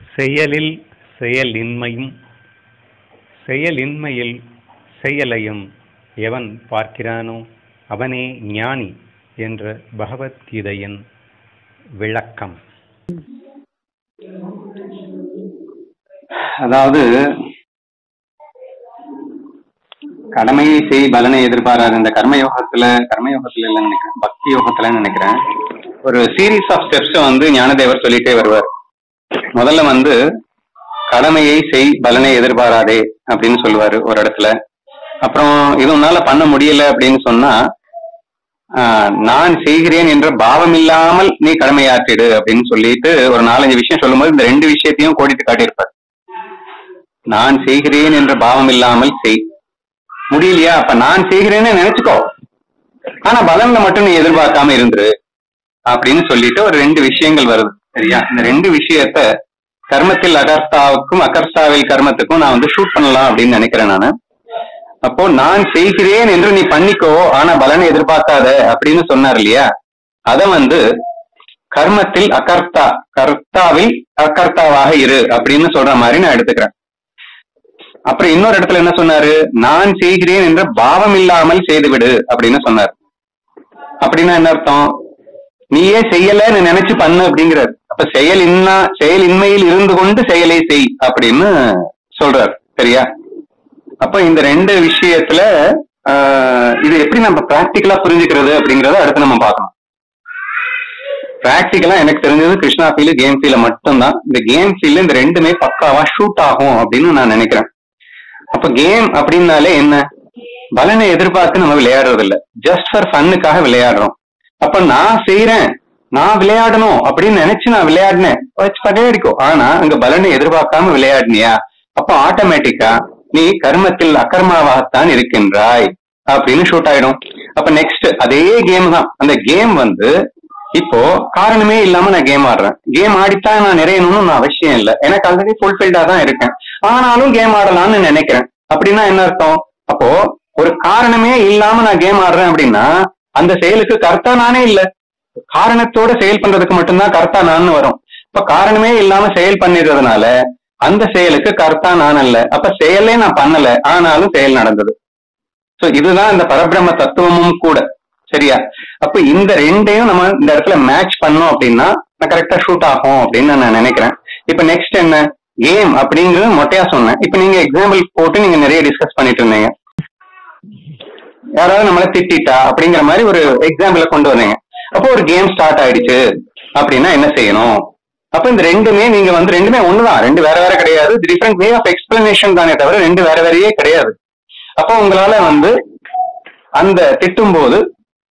செயலில் செயலின்மையும் செயலின்மையில் செயலையும் எவன் பார்க்கிறானோ அவனே ஞானி என்ற பகவத்கீதையின் விளக்கம் அதாவது கடமையை செய் பலனை எதிர்பாராத இந்த கர்மயோகத்துல கர்மயோகத்துல இல்லைன்னு நினைக்கிறேன் பக்தி யோகத்துல நினைக்கிறேன் ஒரு சீரீஸ் ஆஃப் ஸ்டெப்ஸ் வந்து ஞானதேவர் சொல்லிட்டே வருவார் முதல்ல வந்து கடமையை செய் பலனை எதிர்பாராதே அப்படின்னு சொல்லுவாரு ஒரு இடத்துல அப்புறம் இது உன்னால பண்ண முடியல அப்படின்னு சொன்னா ஆஹ், நான் செய்கிறேன் என்ற பாவம் இல்லாமல் நீ கடமையாற்றிடு அப்படின்னு சொல்லிட்டு ஒரு நாலஞ்சு விஷயம் சொல்லும்போது இந்த ரெண்டு விஷயத்தையும் கோடிட்டு காட்டியிருப்பார் நான் செய்கிறேன் என்ற பாவம் இல்லாமல் செய் முடியலையா அப்ப நான் செய்கிறேன்னு நினைச்சுக்கோ ஆனா பலன்ல மட்டும் நீ எதிர்பார்க்காம இருந்துரு அப்படின்னு சொல்லிட்டு ஒரு ரெண்டு விஷயங்கள் வருது சரியா இந்த ரெண்டு விஷயத்த கர்மத்தில் அகர்த்தாவுக்கும் அகர்த்தாவில் கர்மத்துக்கும் நான் வந்து ஷூட் பண்ணலாம் அப்படின்னு நினைக்கிறேன் நானு அப்போ நான் செய்கிறேன் என்று நீ பண்ணிக்கோ ஆனா பலனை எதிர்பார்க்காத அப்படின்னு சொன்னார் இல்லையா அத வந்து கர்மத்தில் அகர்த்தா கர்த்தாவில் அகர்த்தாவாக இரு அப்படின்னு சொல்ற மாதிரி நான் எடுத்துக்கிறேன் அப்புறம் இன்னொரு இடத்துல என்ன சொன்னாரு நான் செய்கிறேன் என்ற பாவம் இல்லாமல் செய்துவிடு அப்படின்னு சொன்னார் அப்படின்னா என்ன அர்த்தம் நீயே செய்யலன்னு நினைச்சு பண்ணு அப்படிங்கிறார் அப்ப செயல் இன்னா செயல் இன்மையில் இருந்து கொண்டு செயலை செய் அப்படின்னு சொல்றார் சரியா அப்ப இந்த ரெண்டு விஷயத்துல ஆஹ், இது எப்படி நம்ம பிராக்டிக்கலா புரிஞ்சுக்கிறது அப்படிங்கறத அடுத்து நம்ம பார்க்கணும் பிராக்டிக்கலா எனக்கு தெரிஞ்சது கிருஷ்ணா ஃபீல் கேம் ஃபீல மட்டும்தான் இந்த கேம் ஃபீல்ல இந்த ரெண்டுமே பக்காவா ஷூட் ஆகும் அப்படின்னு நான் நினைக்கிறேன் அப்ப கேம் அப்படின்னாலே என்ன பலனை எதிர்பார்த்து நம்ம விளையாடுறது இல்ல ஜஸ்ட் ஃபார் ஃபன்னுக்காக விளையாடுறோம் அப்ப நான் செய்யறேன் நான் விளையாடணும் அப்படின்னு நினைச்சு நான் விளையாடினேன் வச்சு விளையாடிக்கோ ஆனா அங்க பலனை எதிர்பார்க்காம விளையாடினியா அப்ப ஆட்டோமேட்டிக்கா நீ கர்மத்தில் அகர்மாவாகத்தான் இருக்கின்றாய் அப்படின்னு ஷூட் ஆயிடும் அப்ப நெக்ஸ்ட் அதே கேம் தான் அந்த கேம் வந்து இப்போ காரணமே இல்லாம நான் கேம் ஆடுறேன் கேம் ஆடித்தான் நான் நிறையணும்னு நான் அவசியம் இல்லை எனக்கு ஆல்ரெடி ஃபுல்ஃபில்டா தான் இருக்கேன் ஆனாலும் கேம் ஆடலாம்னு நினைக்கிறேன் அப்படின்னா என்ன அர்த்தம் அப்போ ஒரு காரணமே இல்லாம நான் கேம் ஆடுறேன் அப்படின்னா அந்த செயலுக்கு கர்த்தா நானே இல்ல காரணத்தோட செயல் பண்றதுக்கு மட்டும்தான் கர்த்தா நான் வரும் இப்ப காரணமே இல்லாம செயல் பண்ணிடுறதுனால அந்த செயலுக்கு கர்த்தா நான் அல்ல அப்ப செயலே நான் பண்ணல ஆனாலும் செயல் நடந்தது சோ இதுதான் இந்த பரபிரம்ம தத்துவமும் கூட சரியா அப்ப இந்த ரெண்டையும் நம்ம இந்த இடத்துல மேட்ச் பண்ணோம் அப்படின்னா நான் கரெக்டா ஷூட் ஆகும் அப்படின்னு நான் நினைக்கிறேன் இப்ப நெக்ஸ்ட் என்ன கேம் அப்படிங்கிறது மொட்டையா சொன்னேன் இப்ப நீங்க எக்ஸாம்பிள் போட்டு நீங்க நிறைய டிஸ்கஸ் பண்ணிட்டு இருந்தீங்க யாராவது நம்மள திட்டிட்டா அப்படிங்கிற மாதிரி ஒரு எக்ஸாம்பிள கொண்டு வந்தீங்க அப்போ ஒரு கேம் ஸ்டார்ட் ஆயிடுச்சு அப்படின்னா என்ன செய்யணும் அப்ப இந்த ரெண்டுமே நீங்க வந்து ரெண்டுமே ஒண்ணுதான் ரெண்டு வேற வேற கிடையாது டிஃப்ரெண்ட் வே ஆஃப் எக்ஸ்பிளனேஷன் தானே தவிர ரெண்டு வேற வேறையே கிடையாது அப்போ உங்களால வந்து அந்த திட்டும் போது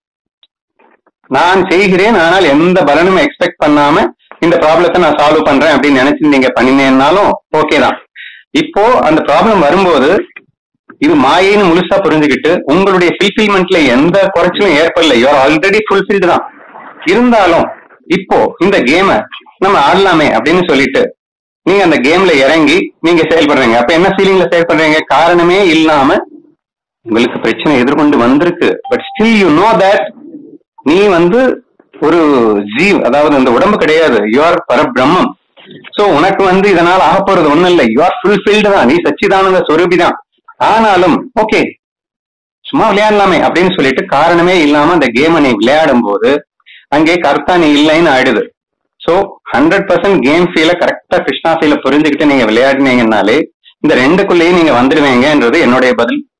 நான் செய்கிறேன் ஆனால் எந்த பலனும் எக்ஸ்பெக்ட் பண்ணாம இந்த ப்ராப்ளத்தை நான் சால்வ் பண்றேன் அப்படின்னு நினைச்சு நீங்க பண்ணினேன்னாலும் ஓகே தான் இப்போ அந்த ப்ராப்ளம் வரும்போது இது மாயைன்னு முழுசா புரிஞ்சுக்கிட்டு உங்களுடைய ஃபில்ஃபில்மெண்ட்ல எந்த குறைச்சலும் ஏற்படல யூஆர் ஆல்ரெடி ஃபுல்ஃபில்டு தான் இருந்தாலும் இப்போ இந்த கேமை நம்ம ஆடலாமே அப்படின்னு சொல்லிட்டு நீங்க அந்த கேம்ல இறங்கி நீங்க செயல்படுறீங்க அப்ப என்ன ஃபீலிங்ல செயல்படுறீங்க காரணமே இல்லாம உங்களுக்கு பிரச்சனை எதிர்கொண்டு வந்திருக்கு but still you know that நீ வந்து ஒரு ஜீவ் அதாவது அந்த உடம்பு கிடையாது யூ ஆர் பரபிரம்மம் சோ உனக்கு வந்து இதனால ஆக போறது ஒண்ணும் இல்லை யூ ஆர் ஃபுல்ஃபில்டு தான் நீ சச்சிதானந்த சொரூபி தான் ஆனாலும் ஓகே சும்மா விளையாடலாமே அப்படின்னு சொல்லிட்டு காரணமே இல்லாம அந்த கேமை நீ விளையாடும் போது அங்கே கர்த்தா நீ இல்லைன்னு ஆயிடுது so hundred percent game feel கரெக்டா கிருஷ்ணா ஃபீல புரிஞ்சுக்கிட்டு நீங்க விளையாடினீங்கன்னாலே இந்த ரெண்டுக்குள்ளேயும் நீங்க வந்துடுவீங்கன்றது என்னுடைய பதில்